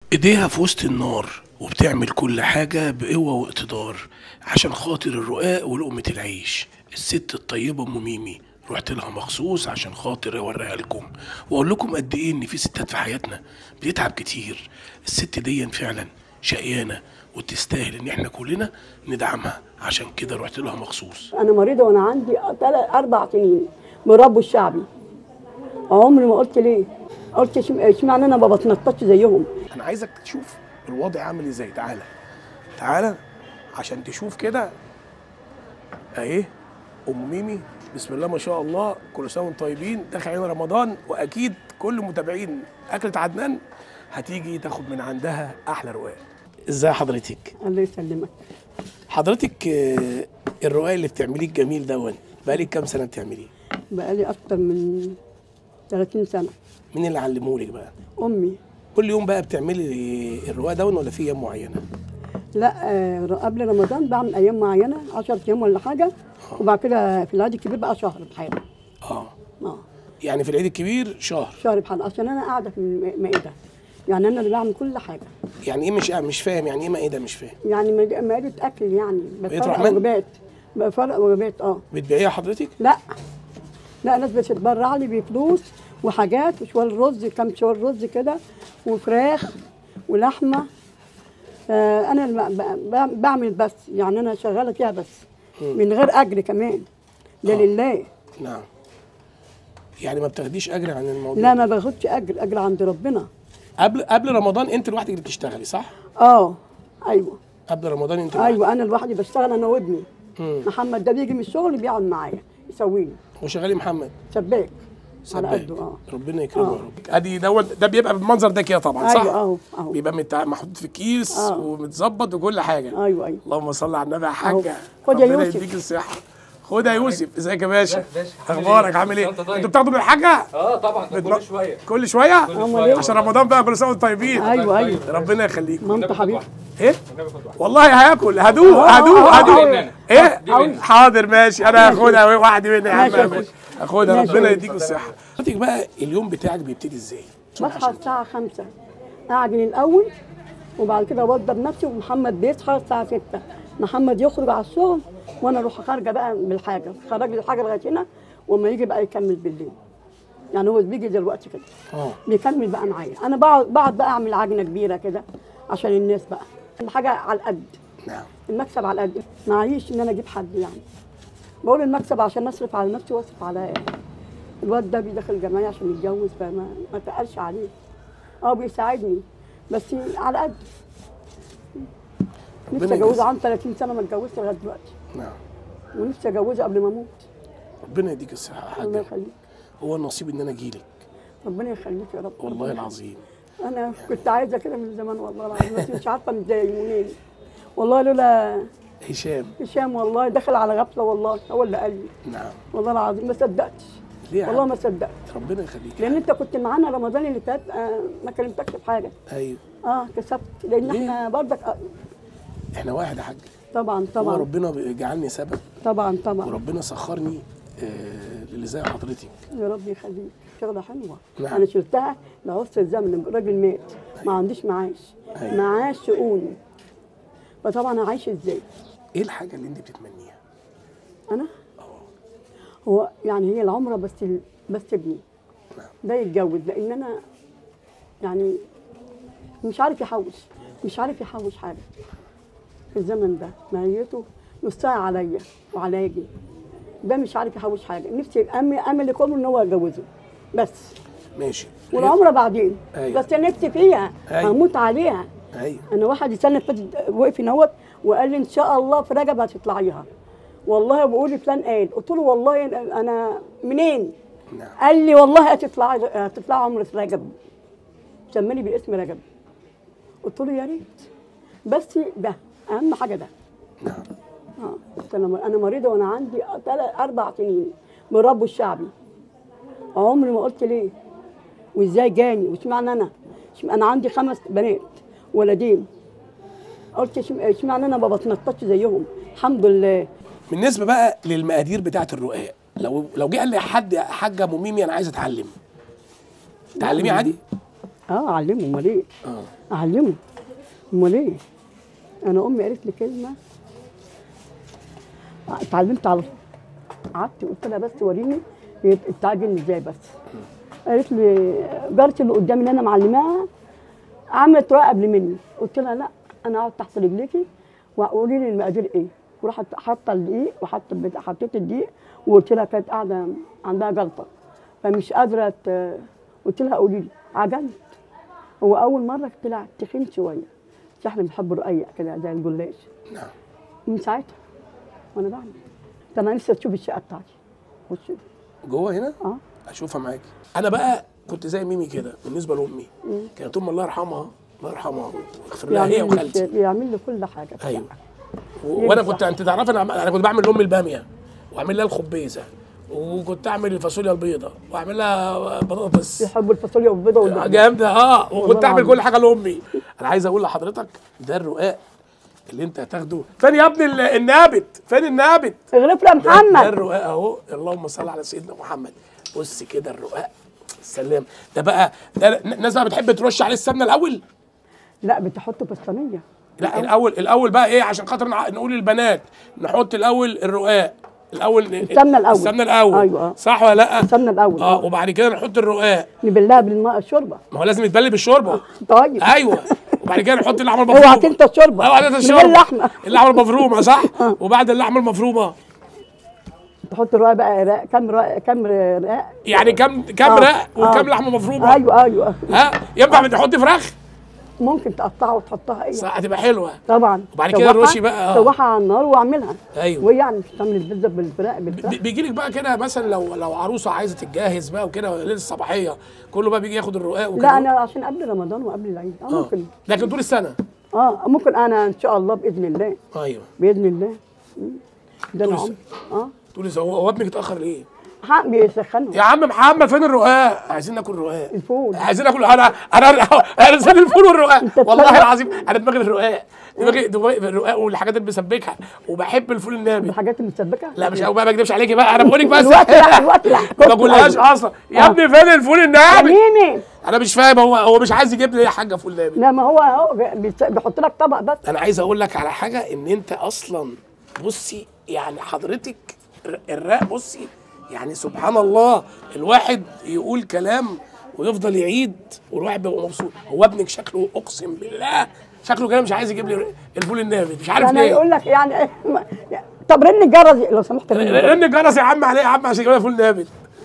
ايديها في وسط النار وبتعمل كل حاجة بقوة واقتدار عشان خاطر الرقاق ولقمة العيش الست الطيبة ام ميمي رحت لها مخصوص عشان خاطر اوريها لكم واقول لكم قد ايه ان في ستات في حياتنا بتتعب كتير الست دي فعلا شقيانة وتستاهل ان احنا كلنا ندعمها عشان كده رحت لها مخصوص انا مريضه وانا عندي تلات اربع سنين من رب الشعبي عمري ما قلت ليه قلت اشم- اشمعنى انا ما بتنططش زيهم انا عايزك تشوف الوضع عامل ازاي تعالى تعالى عشان تشوف كده اهي ام ميمي بسم الله ما شاء الله كل سنه وانتم طيبين داخل علينا رمضان واكيد كل متابعين اكله عدنان هتيجي تاخد من عندها احلى رقاق ازاي حضرتك الله يسلمك حضرتك آه، الرقاق اللي بتعمليه الجميل دون بقالك كام سنه بتعمليه بقالي اكتر من 30 سنه مين اللي علمهولك بقى امي كل يوم بقى بتعملي الرقاق دون ولا في ايام معينه لا آه، قبل رمضان بعمل ايام معينه 10 ايام ولا حاجه وبعد كده في العيد الكبير بقى شهر بحاله اه اه يعني في العيد الكبير شهر شهر بحاله عشان انا قاعده في المائده يعني انا اللي بعمل كل حاجه يعني ايه مش مش فاهم يعني ايه مائده مش فاهم يعني مائدة- مائده اكل يعني بقيت بفرق رحمن؟ وجبات بفرق وجبات اه بتبيعيها حضرتك لا لا ناس بتتبرع لي بفلوس وحاجات وشويه رز كام شويه رز كده وفراخ ولحمه فانا اللي ب- ب- بعمل بس يعني انا شغاله فيها بس من غير اجر كمان ده لله نعم يعني ما بتاخديش اجر عن الموضوع لا ما باخدش اجر اجر عند ربنا قبل قبل رمضان انت لوحدك اللي بتشتغلي صح اه ايوه قبل رمضان انت لوحدك. ايوه انا لوحدي بشتغل انا وابني مم. محمد ده بيجي من الشغل بيقعد معايا يسوي لي وشغالي محمد سباك على سباك قده اه ربنا يكرمه يا رب ادي دوت ده بيبقى بالمنظر ده كده طبعا صح ايوه اهو اهو بيبقى متع- محطوط في كيس آه. ومتظبط وكل حاجه ايوه ايوه اللهم صل على النبي يا حاجه خد يا ربنا يوسف. يديك الصحه خد يا يوسف ازيك يا باشا باشا، عامل اخبارك إيه؟ عامل ايه أنت طيب؟ انتوا بتاخدوا من الحاجه اه طبعا ده بتن- كل شويه كل شويه شوية. عشان رمضان بقى كل سنه وانتم طيبين ايوه ايوه ربنا يخليك ما انت حبيبي ايه النبي خد واحد والله هاكل هدوق هدوق آه، هدوق آه، ايه دي مني. حاضر ماشي انا هاخدها واحد مني يا عم ماشي يا ماشي. أخوي. هاخدها ماشي. ربنا يديك الصحه حضرتك بقى اليوم بتاعك بيبتدي ازاي بصحى الساعة خمسة أعجن الأول وبعد كده أوضب نفسي ومحمد بيصحى الساعة ستة محمد يخرج على الشغل وأنا أروح خارجة بقى بالحاجة خرج لي الحاجة لغاية هنا وأما يجي بقى يكمل بالليل يعني هو بيجي دلوقتي كده اه بيكمل بقى معايا أنا بقعد بقعد بقى أعمل عجنة كبيرة كده عشان الناس بقى الحاجة على القد نعم المكسب على القد معيش إن أنا أجيب حد يعني بقول المكسب عشان أصرف على نفسي وأصرف على يعني. الواد ده بيدخل الجمعية عشان يتجوز فما ما تقلش عليه اه بيساعدني بس على قد ربنا نفسي اجوزه يجزيك. عن 30 سنه ما اتجوزت لغايه دلوقتي نعم ونفسي اجوزه قبل ما اموت ربنا يديك الصحه يا الله حاجه يخليك هو النصيب ان انا اجيلك ربنا يخليك يا رب والله العظيم انا كنت عايزه كده من زمان والله العظيم بس مش عارفه ازاي منين والله لولا هشام هشام والله دخل على غفله والله هو اللي قال لي نعم والله العظيم ما صدقتش ليه يا والله عم ما صدقت ربنا يخليك لان انت كنت معانا رمضان اللي فات آه ما كلمتكش في حاجه ايوه اه كسبت لان ليه؟ احنا برضك آه احنا واحد يا حاج طبعا هو طبعا ربنا جعلني سبب طبعا طبعا وربنا سخرني آه للي زي حضرتك يا رب يخليك شغله حلوه نعم. انا شلتها لعصر الزمن الراجل مات ما عنديش معاش أيوة. معاش شؤون فطبعا هعيش ازاي ايه الحاجه اللي انت بتتمنيها انا هو يعني هي العمره بس ال- بس ابني نعم. ده يتجوز لان انا يعني مش عارف يحوش مش عارف يحوش حاجه في الزمن ده ماهيته نصها عليا وعلاجي ده مش عارف يحوش حاجه نفسي امل امل كله ان هو يتجوزه بس ماشي والعمره بعدين أيوة. بس نفسي فيها أيوة. هموت عليها ايوه انا واحد السنه اللي فاتت وقف هنا وقال لي ان شاء الله في رجب هتطلعيها والله بقول لي فلان قال قلت له والله انا منين نعم قال لي والله هتطلعي هتطلعي عمره في رجب سماني باسم رجب قلت له يا ريت بس ده اهم حاجه ده نعم اه قلت انا انا مريضه وانا عندي تلات اربع سنين من رب الشعبي عمري ما قلت ليه وازاي جاني واشمعنى انا اشمعنى انا عندي خمس بنات ولدين قلت اشم- اشمعنى انا ما بتنططش زيهم الحمد لله بالنسبه بقى للمقادير بتاعه الرقاق لو لو جه قال لي حد حاجه ام ميمي انا عايز اتعلم تعلمي عادي اه اعلمه امال ايه اه اعلمه امال ايه انا امي قالت لي كلمه اتعلمت على طول قعدت قلت لها بس وريني هي بتعجن ازاي بس قالت لي جارتي اللي قدامي اللي انا معلماها عملت رأي قبل مني قلت لها لا انا اقعد تحت رجليكي وقولي لي المقادير ايه وراحت حاطه الدقيق وحط البتاع حطيت الدقيق وقلت لها كانت قاعده عندها جلطه فمش قادره ت- قلت لها قولي لي عجنت هو اول مره طلع تخين شويه بس احنا بنحب رقيق كده زي الجلاش نعم من ساعتها وانا بعمل ده انا لسه تشوف الشقه بتاعتي بص جوه هنا اه اشوفها معاكي انا بقى كنت زي ميمي كده بالنسبه لامي كانت ام الله يرحمها الله يرحمها ويغفر لها هي بيعمل لي وخالتي بيعمل لي كل حاجه في ايوه الشقة. و- وانا يمسح. كنت انت تعرفي انا عم- انا كنت بعمل لامي الباميه واعمل لها الخبيزه وكنت اعمل الفاصوليا البيضاء واعمل لها بطاطس بيحبوا الفاصوليا والبيضه والبقره جامده اه وكنت والله اعمل العظيم. كل حاجه لامي انا عايز اقول لحضرتك ده الرقاق اللي انت هتاخده فين يا ابني ال- النابت فين النابت اغرف له يا ده- ده محمد الرقاق اهو اللهم صل على سيدنا محمد بص كده الرقاق سلام ده بقى ده الناس بقى بتحب ترش عليه السمنه الاول لا بتحطه في الصينيه لا الاول الاول بقى ايه عشان خاطر نع- نقول للبنات نحط الاول الرقاق الاول ن- السمنة الأول. السمنه الاول أيوة، آه. صح ولا لا السمنه الاول اه وبعد كده نحط الرقاق نبلها بالماء الشوربه ما هو لازم يتبل بالشوربه طيب ايوه وبعد كده نحط اللحمه المفرومه اوعى تنسى الشوربه اوعى تنسى من الشوربه غير لحمه اللحمه المفرومه صح وبعد اللحمه المفرومه تحط الرقاق بقى رق كم رق كم رق يعني كم كم آه، رق وكم آه. لحمه مفرومه ايوه ايوه ها ينفع نحط فراخ ممكن تقطعها وتحطها ايه صح هتبقى حلوه طبعا وبعد كده شوحها- الرشي بقى، آه. شوحها على النار واعملها ايوه وهي يعني مش تعمل البيتزا بالفراخ بالفراخ بيجي لك بقى كده مثلا لو لو عروسه عايزه تتجهز بقى وكده ليله الصباحيه كله بقى بيجي ياخد الرقاق وكده لا انا عشان قبل رمضان وقبل العيد اه آه. ممكن لكن طول السنه اه ممكن انا ان شاء الله باذن الله ايوه باذن الله مم. ده انا طول عمري اه طول السنه هو هو ابنك اتاخر ليه؟ حق بيسخنوا يا عم محمد فين الرقاق؟ عايزين ناكل رقاق الفول عايزين ناكل انا انا انا نسيت الفول والرقاق أنت والله تصدق؟ العظيم انا دماغي في الرقاق دماغي دماغي في الرقاق والحاجات اللي بسبكها وبحب الفول النابت الحاجات المسبكه لا مش ما بكدبش عليكي بقى انا بقول لك بس الوقت لا الوقت لا ما بقولهاش اصلا يا آه. ابني فين الفول النابت؟ ميمي انا مش فاهم هو هو مش عايز يجيب لي يا حاجه فول نابت لا ما هو هو بيس- بيحط لك طبق بس انا عايز اقول لك على حاجه ان انت اصلا بصي يعني حضرتك ر- الراء بصي يعني سبحان الله الواحد يقول كلام ويفضل يعيد والواحد بيبقى مبسوط هو ابنك شكله اقسم بالله شكله كده مش عايز يجيب لي الفول النابت مش عارف انا ليه يقول لك يعني إيه، ما- طب رن الجرس لو سمحت رن الجرس. لان الجرس يا عم عليه يا عم عشان يجيب لي فول نابت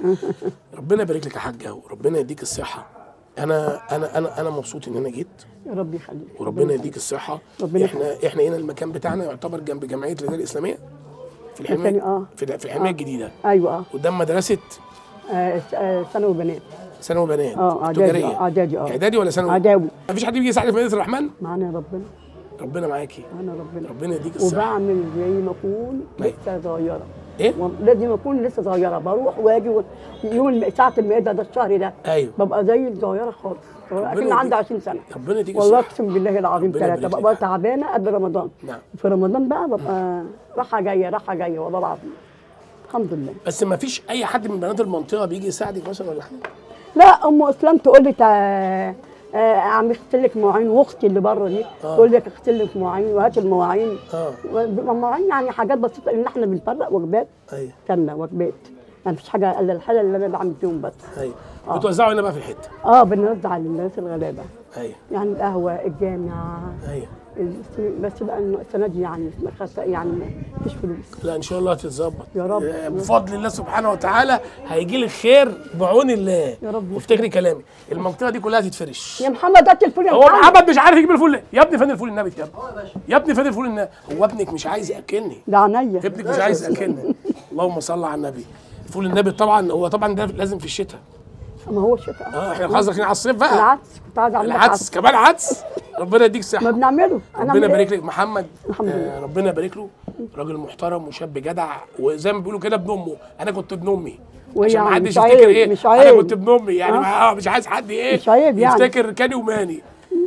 ربنا يبارك لك يا حاجه وربنا يديك الصحه انا انا انا انا مبسوط ان انا جيت يا رب يخليك وربنا يديك الصحة ربنا احنا احنا هنا المكان بتاعنا يعتبر جنب جمعية الهلال الإسلامية في الثاني، الحلمية آه. في في الحلمية الجديدة ايوه اه قدام مدرسة آه، آه، ثانوي بنات ثانوي بنات اه اعدادي تجارية آه، اعدادي اه إعدادي ولا ثانوي؟ اعدادي مفيش حد بيجي يساعدك في مدينة الرحمن؟ معانا يا ربنا ربنا معاكي معانا ربنا ربنا يديك الصحة وبعمل زي ما اكون أيوة. لسه صغيره إيه؟ وال- لازم اكون لسه صغيره بروح واجي و- يوم الم- ساعه المائده ده الشهر ده أيوه ببقى زي الصغيره خالص اكن يديك- عندي 20 سنه ربنا يديك والله الصحة اقسم بالله العظيم ربنا ثلاثه يبارك ببقى لك. تعبانه قبل رمضان نعم في رمضان بقى ببقى راحه جايه راحه جايه والله العظيم الحمد لله بس مفيش أي حد من بنات المنطقة بيجي يساعدك مثلا ولا حاجة؟ لا ام اسلام تقول لي تا- آه، اعمل اغسل لك مواعين واختي اللي بره دي آه. تقول لك اغسل لك مواعين وهات المواعين اه بيبقى مواعين يعني حاجات بسيطه ان احنا بنفرق وجبات أيوه كامله وجبات يعني مفيش حاجه الا الحاله اللي انا بعمل فيهم بس أيوه بتوزعوا هنا بقى في الحتة اه بنوزع للناس الغلابه أيوه يعني القهوه الجامعه أيوه الس- بس بقى إنه السنه دي يعني خس- يعني مفيش فلوس لا ان شاء الله هتتظبط يا رب. آه، بفضل الله سبحانه وتعالى هيجي لك خير بعون الله يا رب. وافتكري كلامي المنطقه دي كلها هتتفرش يا محمد ده التليفون يا هو محمد محمد مش عارف يجيب الفول يا ابني فين الفول النبت يا ابني يا ابني فين الفول النبت هو ابنك مش عايز ياكلني ده عينيا ابنك مش عايز ياكلني اللهم صل على النبي الفول النبت طبعا هو طبعا ده لازم في الشتاء ما هو الشتاء اه احنا خلاص داخلين على الصيف بقى العدس كنت عايز اعمل لك العدس عدس كمان عدس ربنا يديك صحه ما بنعمله انا ربنا أعمل إيه؟ يبارك لك محمد الحمد لله. آه ربنا يبارك له راجل محترم وشاب جدع وزي ما بيقولوا كده ابن امه انا كنت ابن امي وهي عشان ما يعني حدش مش يفتكر عيب- ايه مش انا عيب. كنت ابن امي يعني آه. ما- اه مش عايز حد ايه مش عيب يعني. يفتكر كاني وماني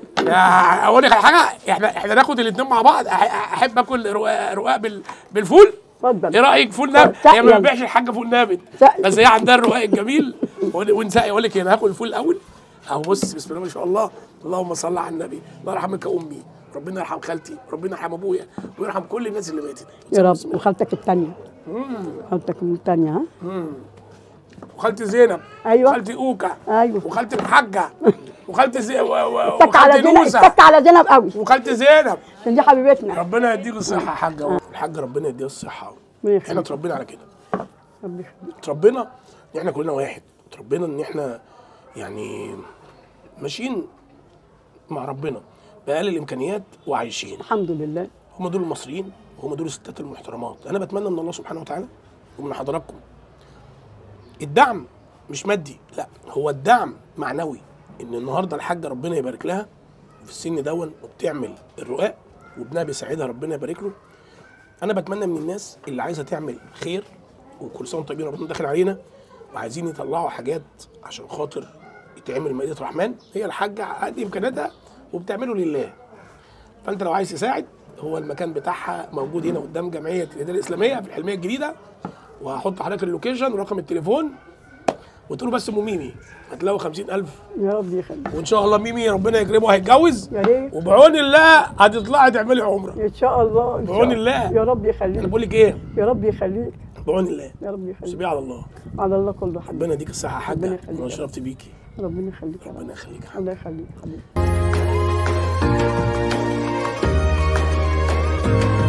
آه، اقول لك على حاجه احنا احنا ناخد الاثنين مع بعض أح- احب اكل رقاق رقاق بال- بالفول اتفضل ايه رايك فول نابت سقي هي ما يلا. بتبيعش الحاجه فول نابت سقي. بس هي عندها الرقاق الجميل ون- ونسقي اقول لك انا هاكل الفول الاول اهو بص بسم الله ما شاء الله اللهم صل على النبي الله يرحمك امي ربنا يرحم خالتي ربنا يرحم ابويا ويرحم كل الناس اللي ماتت يا رب وخالتك الثانيه خالتك الثانيه ها وخالتي زينب أيوة. وخالتي اوكا أيوة. وخالتي الحاجه وخالتي زي... و... و... اتك على وخالتي زينب نوسه اتك على زينب قوي وخالتي زينب عشان دي حبيبتنا ربنا يديك الصحه يا حاجه الحاجه ربنا يديها الصحه ربنا احنا يخليك. اتربينا على كده ربي يخليك اتربينا ان احنا كلنا واحد اتربينا ان احنا يعني ماشيين مع ربنا باقل الامكانيات وعايشين الحمد لله هم دول المصريين وهم دول الستات المحترمات انا بتمنى من الله سبحانه وتعالى ومن حضراتكم الدعم مش مادي لا هو الدعم معنوي ان النهارده الحاجه ربنا يبارك لها في السن دون وبتعمل الرقاق وابنها بيساعدها ربنا يبارك له انا بتمنى من الناس اللي عايزه تعمل خير وكل سنه وانتم طيبين ربنا داخل علينا وعايزين يطلعوا حاجات عشان خاطر يتعمل مائده رحمن هي الحاجه على قد امكانياتها وبتعمله لله فانت لو عايز تساعد هو المكان بتاعها موجود هنا قدام جمعيه الاداره الاسلاميه في الحلميه الجديده وهحط حضرتك اللوكيشن ورقم التليفون وتقولوا بس ام ميمي هتلاقوا 50000 يا رب يخليك وان شاء الله ميمي ربنا يكرمه هيتجوز يا ريت وبعون الله هتطلعي تعملي عمره ان شاء الله إن شاء بعون الله. يا رب انا يخليك بقول لك ايه يا رب يخليك بعون الله يا رب يخليك سيبيه على الله على الله كله حبيبي ربنا يديك الصحه يا ربنا حاجه يخليك. وانا شرفت بيكي ربنا يخليك يا رب ربنا يخليك يا حاجة. الله يخليك حبيبي